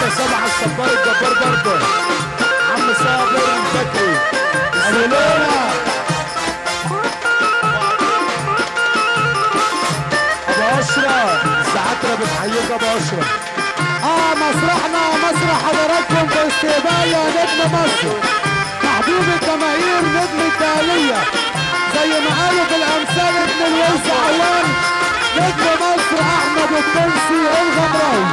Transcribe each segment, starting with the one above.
يا سبع الصبار الجبار برضه عم صابر البكري سلامة ابو اشرف ساعتنا بتحييك ابو اشرف اه مسرحنا مسرح حضراتكم في استقبال نجم مصر محبوب الجماهير نجم الدالية زي ما قالوا في الامثال ابن الوز عوان نجم مصر احمد التونسي الغمراوي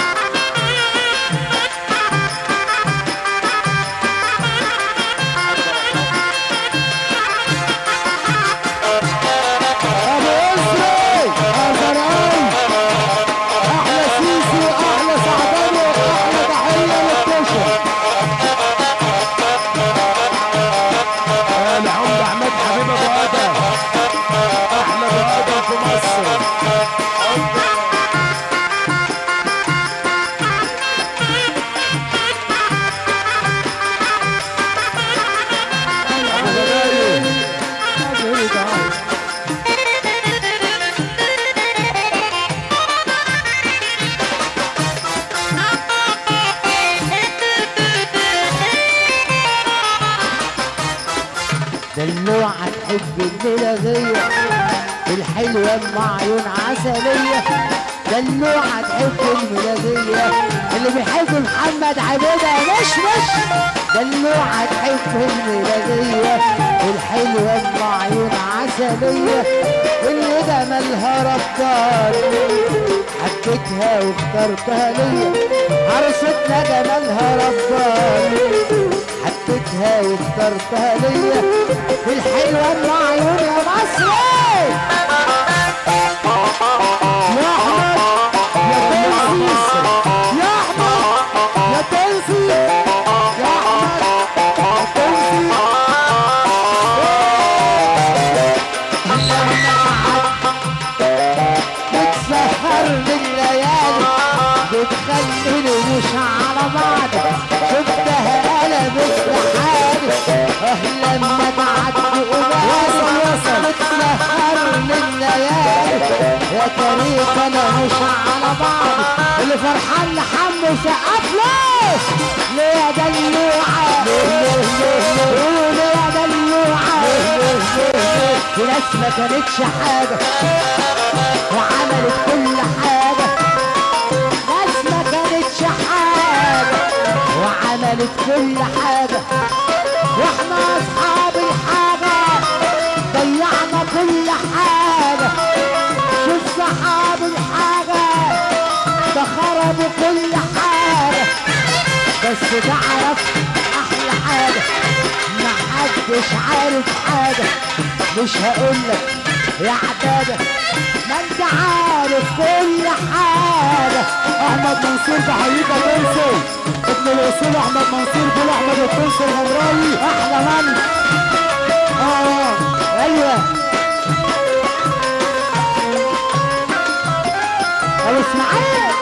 ابو اسري الغرقاوي احلى سيسي واحلى سعداني واحلى تحيه للكشف العمد احمد حبيب ابو ادم احلى ابو ادم في مصر ابو غداير دلوعة تحب الملغية الحلوة ام عيون عسلية دلوعة تحب الملغية اللي بيحب محمد عبيدة مش مش دلوعة تحب الملغية الحلوة ام عيون عسلية اللي جمالها ربان حبيتها واخترتها ليا عروستنا جمالها ربان حبيتها واخترتها ليا الحلوة ام عيون يا مصري يا احمد يا تنسي يا احمد يا تنسي يا احمد يا تنسي بتسهرني الليالي بتخليني مش على بعض شفتها انا بسرحاني اه لما تعدي وصل وصل. بتسهرني الليالي يا تاريخ انا مش على بعض اللي فرحان لحمه سقف له ليه يا دلوعه ليه ليه يا دلوعه في ناس ما كانتش حاجه وعملت كل حاجة ناس ما كانتش حاجة وعملت كل حاجة واحنا اصحاب الحاجة ضيعنا كل حاجة شوف صحاب الحاجة ده خربوا كل حاجة بس تعرف احلى حاجة محدش عارف حاجة مش هقولك يا عبادة ما انت عارف كل حاجة احمد منصور تحييك يا تنسي ابن الاصول احمد منصور فول احمد التنسي الغمراوي احلى من اه ايوه ابو اسماعيل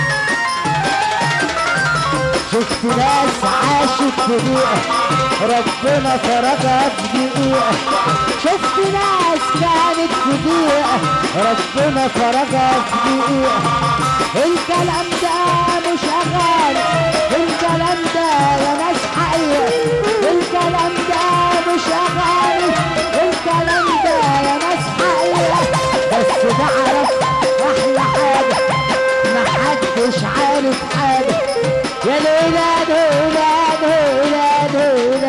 شفت ناس عاشت في دقيقة ربنا فرجها في دقيقة شفت ناس كانت في دقيقة ربنا فرجها في دقيقة الكلام ده مش أغاني الكلام ده يا ناس حقيقة الكلام ده مش أغاني الكلام ده يا ناس حقيقة بس تعرف أحلى حاجة محدش عارف حاجة يا الولاد ولاد ولاد ولاد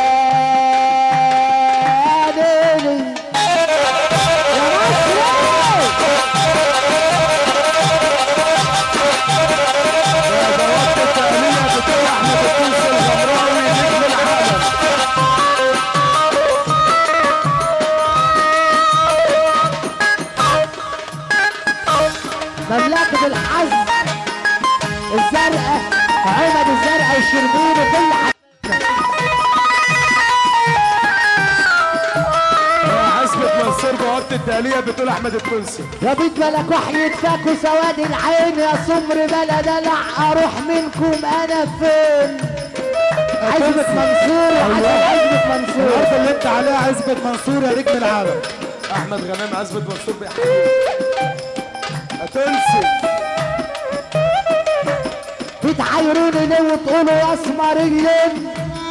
ولاد يا مصر ادوات التأمينة بتوع احمد التونسي الغمراوي نجم العالم مملكة الحظ الزرقاء عمد الزرقاء الشربين وكل حاجة عزبة منصور بوابة التألية بتقول احمد التونسي يا بيت بلك وحي فاكوا سواد العين يا سمر بلا دلع اروح منكم انا فين عزبة منصور وحسن عزبة منصور الارض اللي انت عليها عزبة منصور يا نجم العالم احمد غنام عزبة منصور بيحييك التونسي بيت بتعايروني ليه وتقولوا اسمرين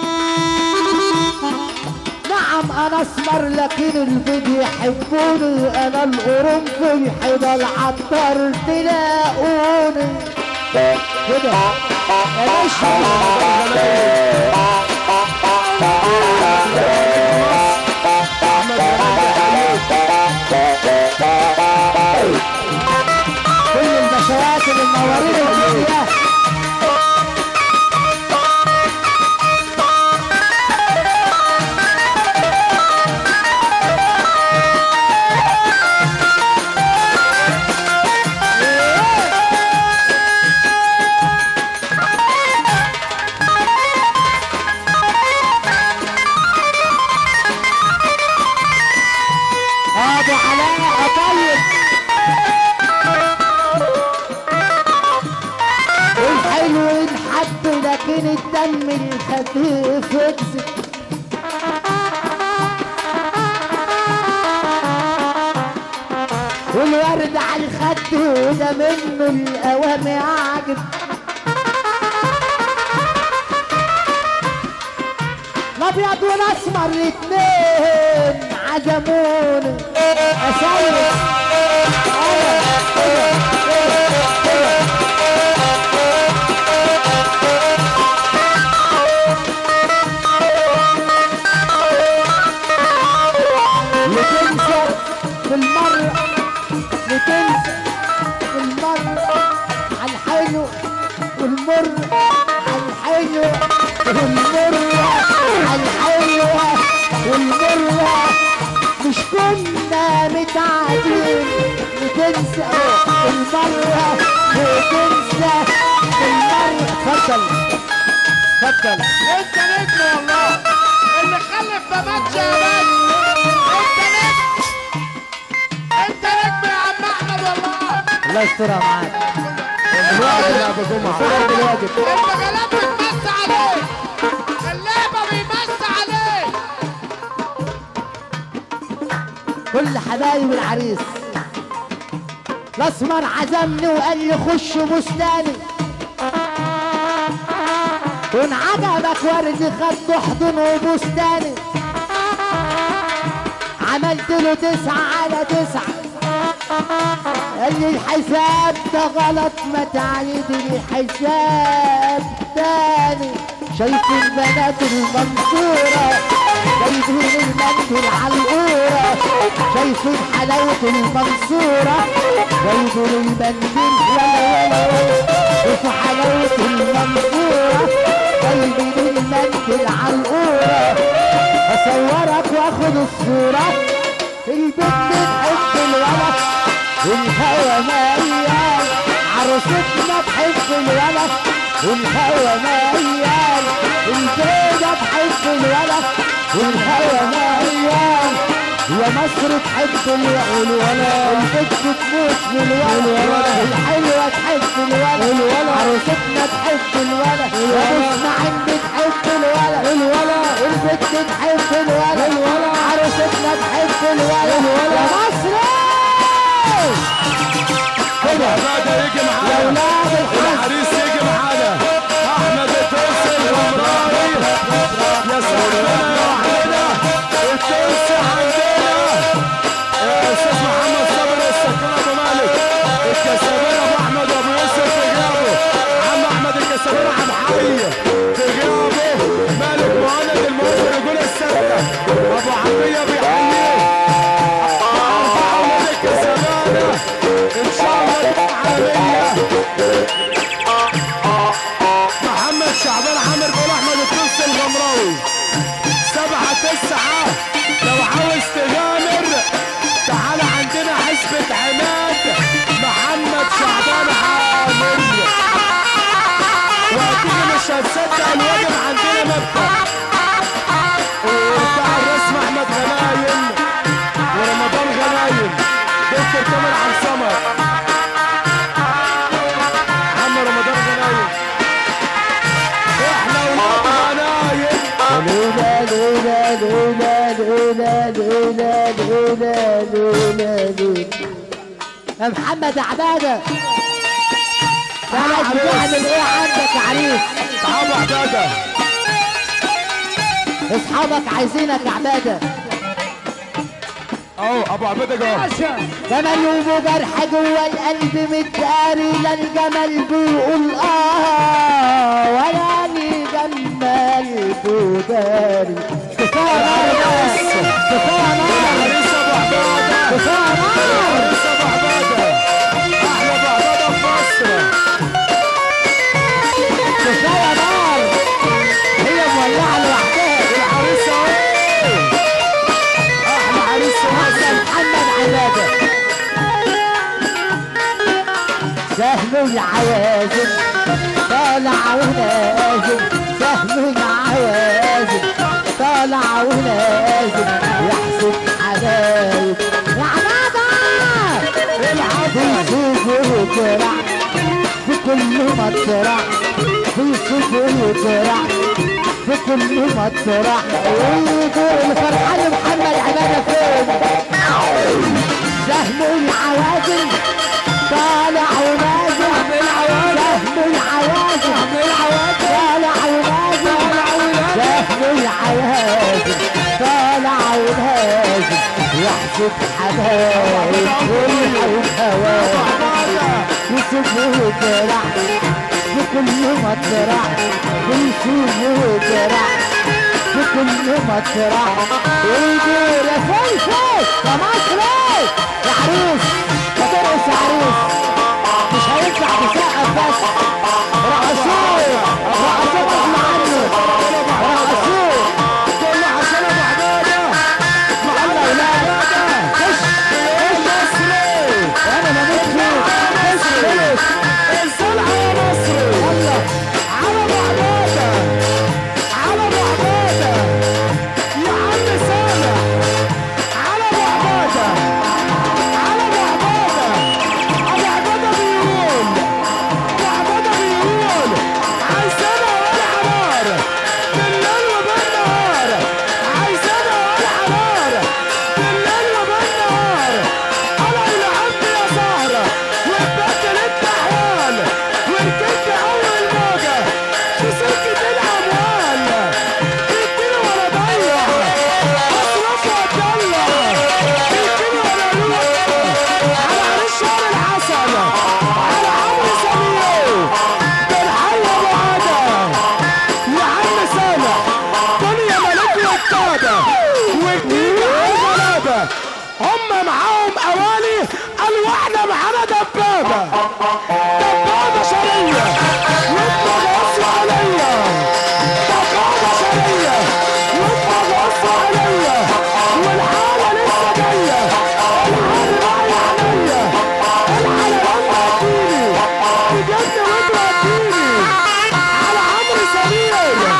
نعم انا اسمر لكن البيض يحبوني انا القرنفل حدا العطار تلاقوني كده يا باشا كل البشوات اللي منورين الدنيا ابو علاء طيب الحلو ينحب لكن الدم الخفيف يكسب والورد على الخد وده منه القوام عاجب الابيض والاسمر الاتنين عزموني اسيد لتنسى في المرة لتنسى في المرة على الحلو والمر على الحلو والمر على الحلو والمر مش كنا متعادين لتنسى في المرة وتنسى في المرة اتفضل اتفضل انت نجم والله اللي خلف ما ماتش يا باشا انت نجم انت نجم يا عم احمد والله الله يسترها معاك الواجب يا ابو جمعه فرد الواجب المجالات بتمس عليه اللعبه بيمس عليه كل حبايب العريس الاسمر عزمني وقال لي خش بستاني وان عجبك ورد خد احضن وبستاني عملت له تسعة على تسعة قال لي الحساب ده غلط ما تعيد لي حساب تاني شايف البنات المنصورة جايبين المندل على القورة شايفين حلاوة المنصورة جايبين المندل ولا ولا ولا شوفوا حلاوة المنصورة جايبين المندل على القورة اصورك واخد الصورة البنت بتحب الولد والهوى ميال عروستنا تحب الولد والهوى ميال البيضة تحب الولد والهوى ميال يا مصر تحب الولد البنت تموت للولد الحلوة تحب الولد عروستنا تحب الولد واسمع عندي تحب الولد الولد البنت تحب الولد عروستنا تحب الولد يا مصر كده هذا يجي يا معانا ولاد الحظ العريس يجي معانا احمد التونسي الغمراوي يا سلامنا يا وحدنا التونسي عندنا يا استاذ محمد صبري السكان ابو مالك الكسبان ابو احمد ابو يوسف في غيابه عم احمد الكسبان عم حي في غيابه مالك مهند الموفر يقول السكه ابو عطيه بيحييه اربع اولاد الكسبانه ان شاء الله تكون عالميه محمد شعبان عامر بيقول احمد التونسي الغمراوي سبعة تسعة لو عاوز تغامر تعال عندنا حسبة عماد محمد شعبان عامر وهتيجي مش هتصدق الواجب عندنا مبدأ وبتاع الرسم احمد غنايم ورمضان غنايم دكتور تامر عبد الصمد عم رمضان غنايم احنا ولاد غنايم لولا لولا لولا لولا لولا لولا لولا لولا يا محمد عبادة قاعد بتعمل ايه عندك يا عريس تعالوا عباده اصحابك عايزينك يا عباده اهو ابو عباده جوه جمل وجرح جوه القلب متداري لا الجمل بيقول اه ولا لي جمال بيداري كفايه نار بس كفايه نار عريس ابو عباده كفايه نار عريس ابو عباده احلى ابو عباده في مصر كفايه نار هي مولعه لوحدها العريس اهو احلى عريس في مصر احسن محمد عباده سهم العوازل طالع ونازل سهم العوازل طالع ونازل يحسب حبايب يا عبادة بيشوف ويجرع في كل مطرح بيشوف ويجرع في كل مطرح ويقول الفرحان محمد عبادة فين سهم العوازل طالع ونازل سهم العوازل طالع ونازل سهم العوازل طالع ونازل يحسب حبايب كل الهوايب يسيبه جرع بكل مطرح بيسيبه جرع بكل مطرح ويدور يا فلفل يا مصري يا عريس ما ترقص يا عريس مش هينفع تسقف بس رقصوه رقصوه غصب عنه رقصوه كله عشان ابو عباده يلا يا ولاد خش المصري وانا بموت فيك خش خلص الصلعه يا مصري يلا على ابو عباده على ابو عباده يا عم سامح على ابو عباده على ابو عباده ابو عباده بيقول ابو عباده بيقول عايزانا ولا نار بالليل وبالنهار عايزانا ولا نار بالليل وبالنهار انا اللي عندي يا زهره واتبدل التحوال وركبت اول موجه في سكه الاموال اديني ولا ضيع اصرف واتدلع اديني ولا روح على عريس شهر العسل على عمرو سمير بالحي ابو عدم يا عم سامح دنيا ملك وكادة وجديد على الغلابة هم معاهم قوالي قالوا احنا معانا دبابة دبابة شرية يطلع غصب عليا دبابة شرية يطلع غصب عليا والحالة لسه جاية الحالة رايح عليا الحالة لما تجيني تجيبني وتوديني على عمرو سمير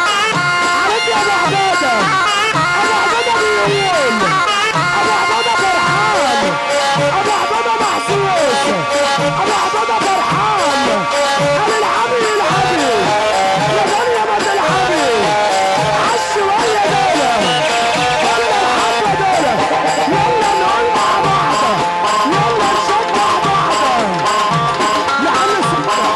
عليك يا ابو عباده ابو عباده بيقول ابو عباده فرحان ابو عباده محظوظ ابو عباده فرحان قال العبي العبي يا دنيا ما تلعبي عالشويه دولة ولا الحبه دولة يلا نقول مع بعض يلا نشجع بعض يا عم سمع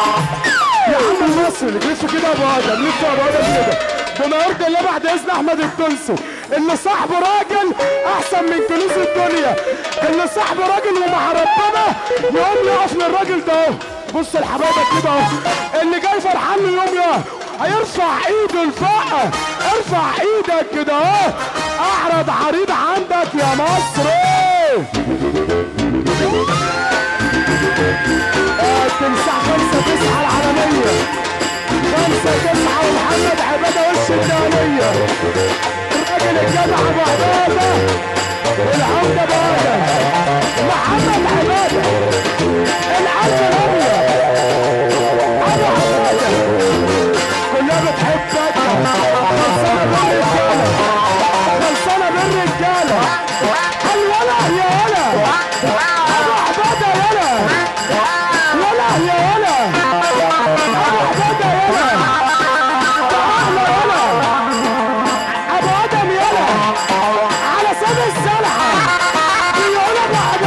يا عم المصري لف كده يا ابو ادم لف يا ابو ادم كده بما يرضي الله بعد اذن احمد التونسي اللي صاحبه راجل احسن من كنوز الدنيا اللي صاحبه راجل ومع ربنا يقوم يقف للراجل ده اهو بص لحبايبك كده اهو اللي جاي فرحان له يوم يقف هيرفع ايده لفوق ارفع ايدك كده اهو اعرض عريض عندك يا مصري آه، تمسح خمسة تسعة العالمية خمسة تسعة ومحمد عبادة وش الدهنية الراجل الجدع ابو عبادة العمدة بادة محمد عبادة العبد الابيض ابو عبادة كلها بتحبك خلصانة بالرجالة خلصانة بالرجالة الولا يا ولا ابو عبادة يلا ولا يا ولا ابو عبادة يلا تعالى يلا ابو ادم يلا على سبيل السلحة يقول ابو عبادة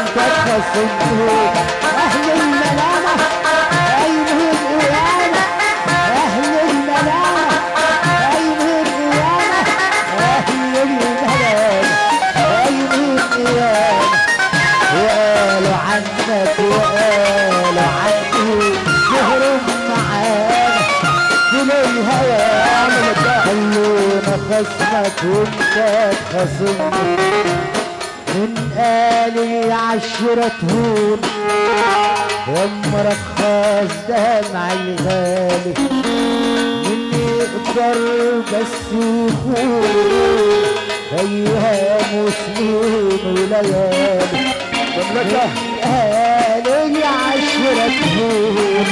خصمتهم اهل الملامة اينه القيامة اهل الملامة اينه القيامة اهل الملامة اينه القيامة وقالوا عنك وقالوا عنه يهرب معانا دول الهوى خلونا خصمك وانت خصمني من قال لي عشرة هون وامرك خاص دمع الغالي من يقدر بس يخون ايام وسنين وليالي مملكة قال لي عشرة هون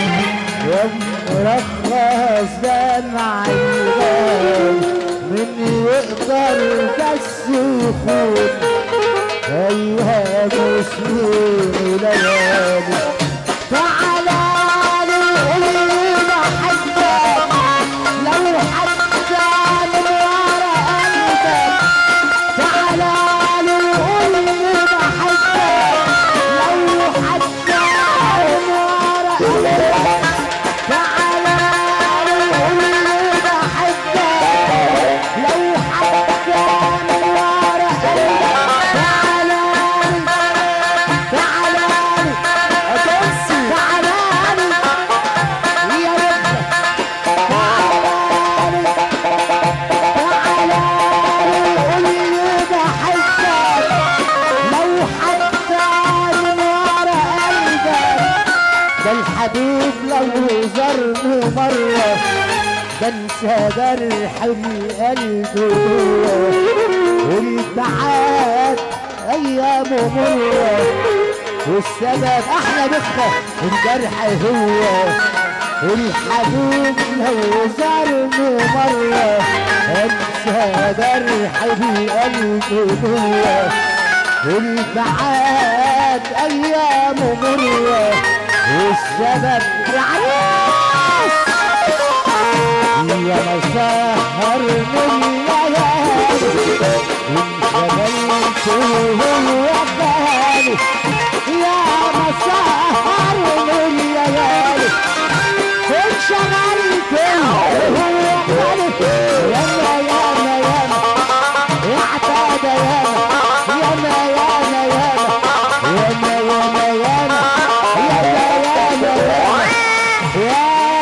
ومرخص دمع الغالي من يقدر بس يخون ايام وسنين وليالي تعالى لي بحبك لو حتى من ورا قلبك تعالى لي بحبك لو حتى من ورا قلبك تعالى لي بحبك لو حتى من ورا قلبك تعالى تعالى أتنسي تعالى يا رب تعالى تعالى قول لي بحبك لو حتى من ورا قلبك ده الحبيب لو زرني مرة بنسى جرح القلب جوه والبعاد أيامه مرة والسبب احلى نسخة الجرح هو الحبيب لو زارني مرة انسى جرح بقلبي جوه البعاد ايامه مرة والسبب يا عريس يا مسهر من الليالي انشغلت وهو بالي يا مسهر من الليالي انشغلت وهو بالي ياما ياما ياما يا عتاد ياما ياما ياما ياما ياما ياما ياما ياما ياما ياما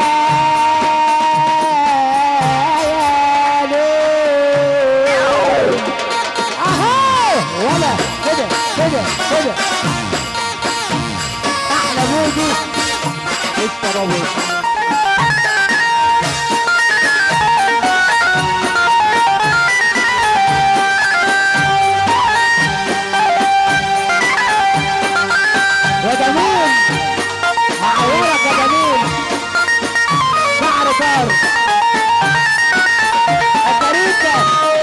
يا ليل اهو ولا كده كده كده احلى مودي الترابيزه يا جميل هعورك يا جميل شعر طار الطريقة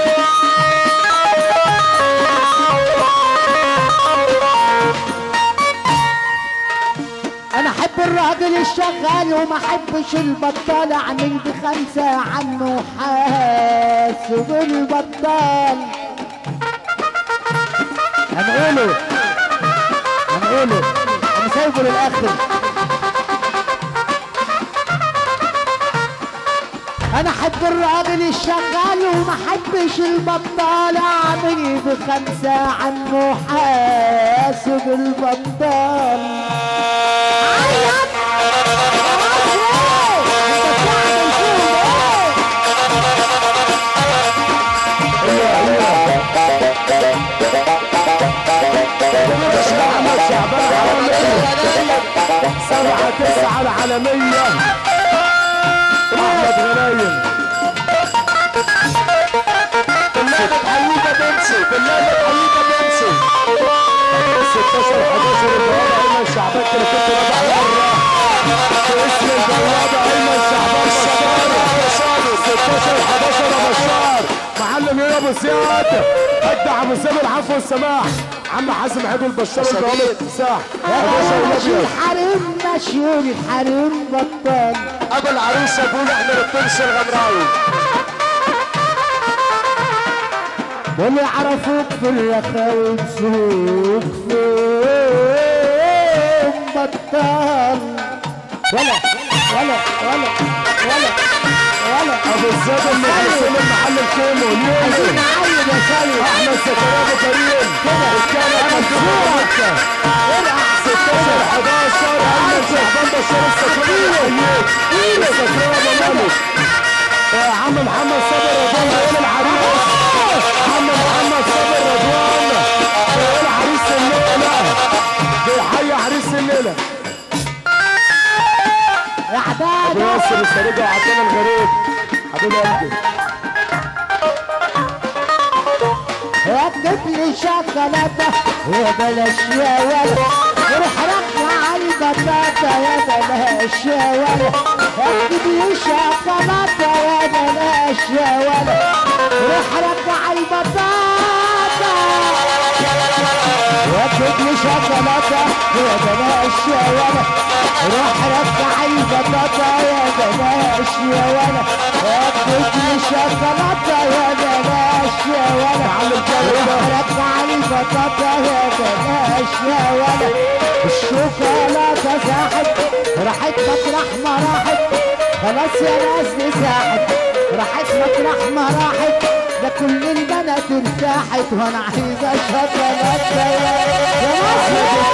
انا احب الراجل الشغال وما احبش البطال اعمل بخمسة عنه حاسب البطال هنقوله هنقوله انا سايبه للاخر انا احب الراجل الشغال وما احبش البطال اعمل بخمسة عنه حاسب البطال عيط انت بتعمل فيهم ايه محمد شعبان عالمية سبعة تسعة العالمية أحمد غنايم بالله بتحييك يا بنسي بالله بتحييك يا بنسي 16 11 البوابة أيمن شعبان كده كنت رابع مرة في اسم البوابة أيمن شعبان بشار 16 11 يا بشار معلم يا ابو زياد قد عم سامي العفو والسماح عم حازم عيد البشار البوابة التمساح 11 ماشي الابيض الحريم ماشي الحريم بطال ابو العروسه بقول احنا الطرش الغمراوي واللي عرفوك في الرخاوي تسوق فين يوم بطال ولا ولا ولا ولا ولا ابو الزاد اللي هيسلم محل الكيمو عايزين اليوم نعيد يا سيد احمد زكريا ابو كريم كده. الكاميرا مكتوبه مكه ارقع 16 11 احمد شعبان بشار السكرية السكرية ابو مالك يا عم محمد صابر رضوان هيقول العريس محمد محمد صابر رضوان هيقول عريس الليلة بيحيي عريس الليلة يا ابو عداد ياسر السريجة وعطانا الغريب حبيب قلبي اكتب لي شوكولاته يا بلاش يا ولد روح رجع البطاطا يا بلاش يا ولد اكتب لي شوكولاته يا بلاش يا ولد روح رجع البطاطا واكتب لي شوكولاته يا بلاش يا ولد روح رجع البطاطا يا بلاش يا ولد اكتب لي شوكولاته يا بلاش يا ولد عم الكاميرا رجع لي بطاطا يا بلاش يا ولد الشوكولاتة ساحت راحت مطرح ما راحت خلاص يا ناس مساحت راحت مطرح ما راحت ده كل البنات ارتاحت وانا عايزة شوكولاتة يا يا ناس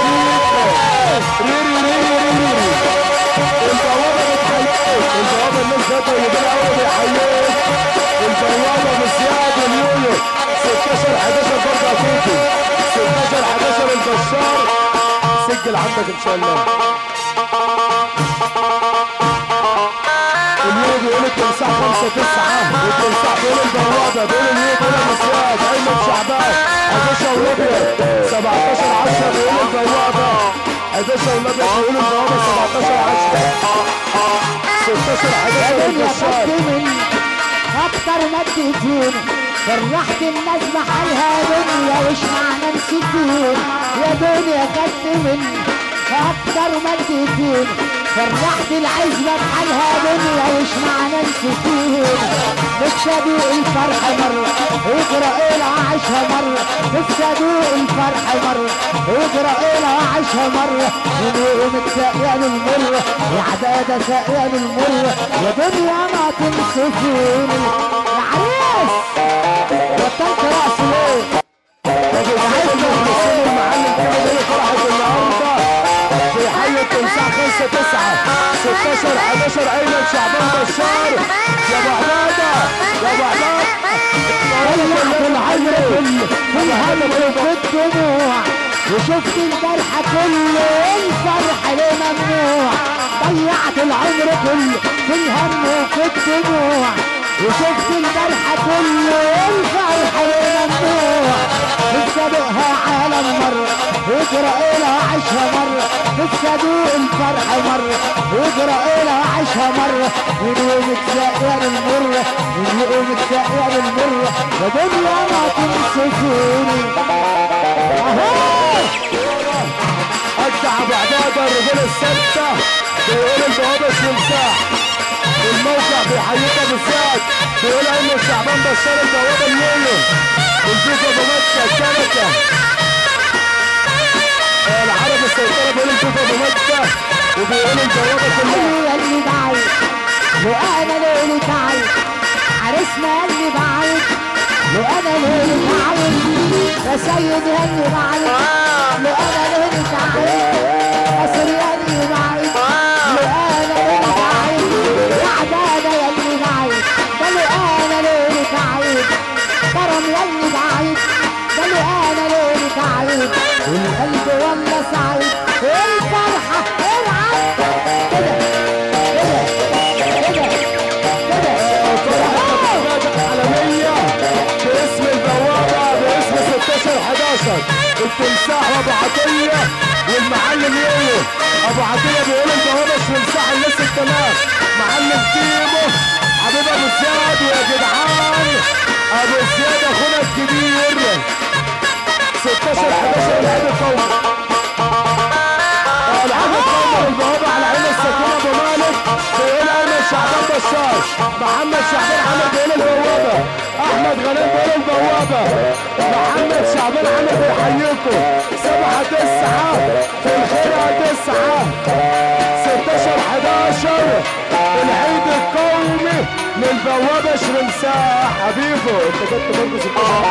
ريري ريري ريري البوابة بتخليك البوابة الناس ده طيبين قوي بيحييك البوابة بزياد اليويو 16 11 برضه اكيدي 16 11 البشار سجل عندك ان شاء الله اليوم بيقول التمساح 5 9 والتمساح بيقول البوابة بيقول اليوم بيقول المسياد ايمن شعبان 11 والابيض 17 10 بيقول البوابة 11 والابيض بيقول البوابة 17 10 16 11 دنيا البشار خدت مني اكتر ما اديتيني فرحت الناس بحالها دنيا وش معنى نسيتيني يا دنيا خدت مني اكتر ما اديتيني فرحت العزبة بحالها دنيا وش معنى نسيتيني نفسي ادوق الفرح مرة اجرى الى عيشها مرة نفسي ادوق الفرح مرة اجرى الى عيشها مرة من يوم السقيان المرة يا عدادة سقيان المرة يا دنيا ما تنسفيني يا عريس بطلت رأس ليه ابو زيد المخلصين المعلم كده اللي فرحت النهارده في حي التمساح 5 9 16 11 ايمن شعبان بشار يا ابو عباده يا ابو عباده ضيعت العمر كله في الهم وفي الدموع وشفت الجرح كله الفرح ليه ممنوع ضيعت العمر كله في الهم وفي الدموع وشفت الجرح كله الفرح ليه ممنوع نفسي ادوقها عالم مرة واجرى الى عيشها مرة نفسي ادوق الفرح مرة واجرى الى عيشها مرة من يوم السقيان المرة من يوم السقيان المرة يا دنيا ما تنسفوني اهو اجدع ابو عباده الرجال السته بيقول البوابه التمساح الموقع بيحييك ابو زياد بيقول ايمن شعبان بشار البوابه اليويو الفيزا ابو مكه الكنكه العرب السيطره بيقول الفيزا ابو مكه وبيقول البوابه كلها هي اللي بعيد وانا ليلي تعيد عرسنا اللي بعيد وانا ليلي تعيد يا سيد يا اللي بعيد وانا ليلي تعيد يا سريان اللي بعيد وانا ليلي تعيد يا عداده يا اللي بعيد قالوا انا ليلي تعيد كرم يا اللي بعيد قالوا انا ليلي تعيد والقلب والله سعيد الفرحه العب كده كده كده كده عالمية باسم البوابة باسم 16 11 التمساح وابو عطية والمعلم يويو ابو عطية بيقول البوابة مش تمساح الناس التمام معلم تيمو حبيب ابو زياد ويا جدعان ابو زياد اخونا الكبير 16 11 العاب القومي العاب القومي البوابة على عين السكينة ابو مالك بيقول ايمن شعبان بشار محمد شعبان عمر بيقول البوابة احمد غنيم بيقول البوابة البوابة محمد شعبان عامر بيحييكم سبعة تسعة في الخيرة تسعة 16 11 العيد القومي للبوابة شرمساح حبيبه انت كنت برضه 16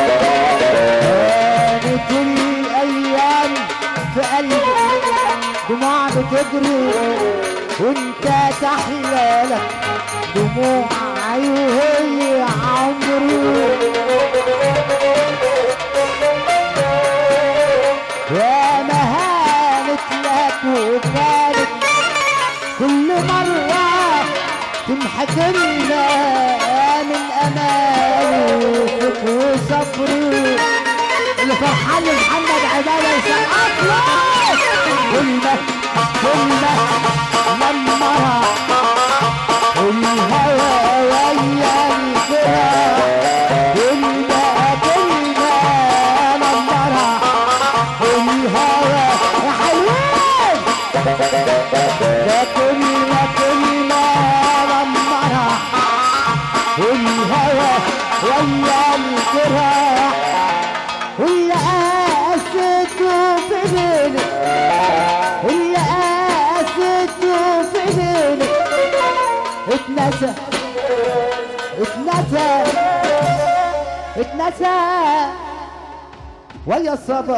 11 كانت الايام في قلبي دموع بتجري وانت تحلالك دموعي وهي عمري يا مهانت لك وكانت كل مرة تمحكمنا من أمالي وفك وصبري اللي فرحان محمد عبادة يسقط له كلمة كلمة لمها الهوى ويا الكرة كلمة كلمة لمها الهوى يا حلوين ده كلمة كلمة لمها الهوى ويا الجراح واللي قاسيته في ليلك اللي قاسيته في ليلك اتنسى اتنسى اتنسى ويا الصباح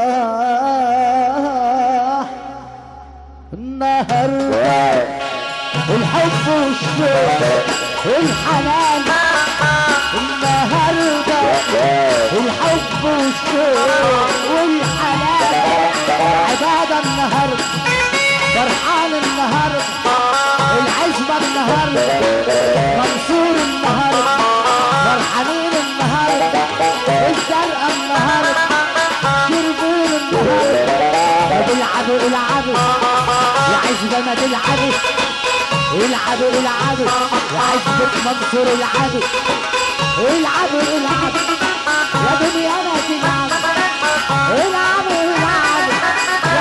النهارده الحب والشوق الحنان النهارده الحب والشوق والحنان عبادة النهارده فرحان النهارده العزبة النهارده منصور النهارده فرحانين النهارده الزرقاء النهارده شربون النهارده ما تلعبوا العبوا يا عزبة ما تلعبوا العبوا العبوا يا عزبة منصور العبوا العبوا العبوا يا دنيا ما تلعبوا العبوا العبوا يا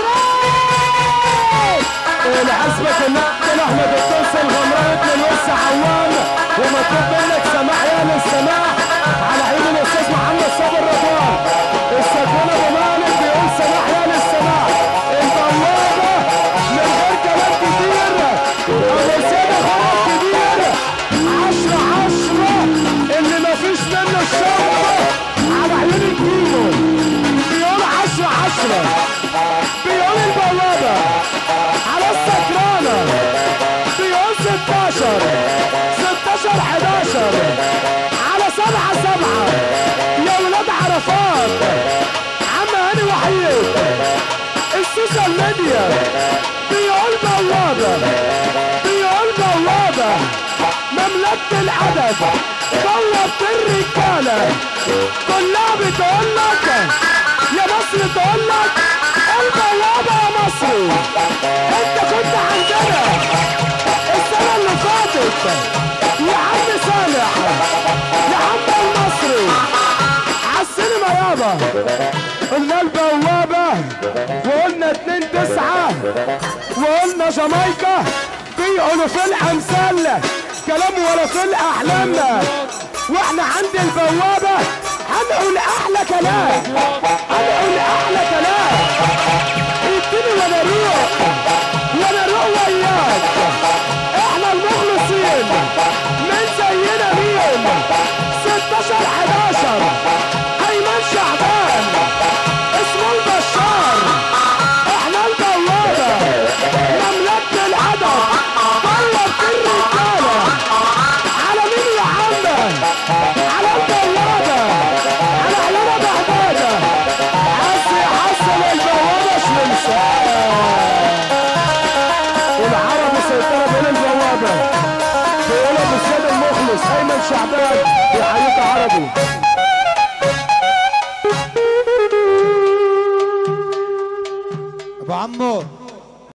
مصر العزبة النقل احمد التوسي الغمرات من وسع عوام ومطلوب منك سماح يا للسماح على عيد الاستاذ محمد صابر رضوان السكون ابو مالك بيقول سماح يا للسماح البوابة من غير كلام كتير ابو سيد خلاص كبير عشرة عشرة اللي مفيش منه الشرطة على عيون الكيلو بيقول عشرة عشرة بيقول البوابة على السكرانة بيقول 16 16 11 على 7 7 يا ولاد عرفات عم هاني وحيد السوشيال ميديا بيقول بوابة بيقول بوابة مملكة العدد بوابة الرجالة كلها بتقول لك يا مصر تقول لك البوابة يا مصري انت كنت عندنا السنة اللي فاتت يا عم صالح يا عم المصري عالسينما يابا قلنا البوابة وقلنا اتنين تسعة وقلنا جامايكا بيقولوا في الأمثال كلام ولا في الأحلام واحنا عند البوابة هنقول أحلى كلام هنقول أحلى كلام اديني وانا اروح وانا اروح وياك احنا المخلصين من زينا مين 16 11 ايمن شعبان اسمه البشار احنا البوابة مملكة العدد بوابة الرجالة على مين يا عم على البوابة على علامة بهدادة عسي حسن البوابة شمسان العربي سيطرة بين البوابة بيقول ابو السيد المخلص ايمن شعبان بيحييك عربي ابو عمو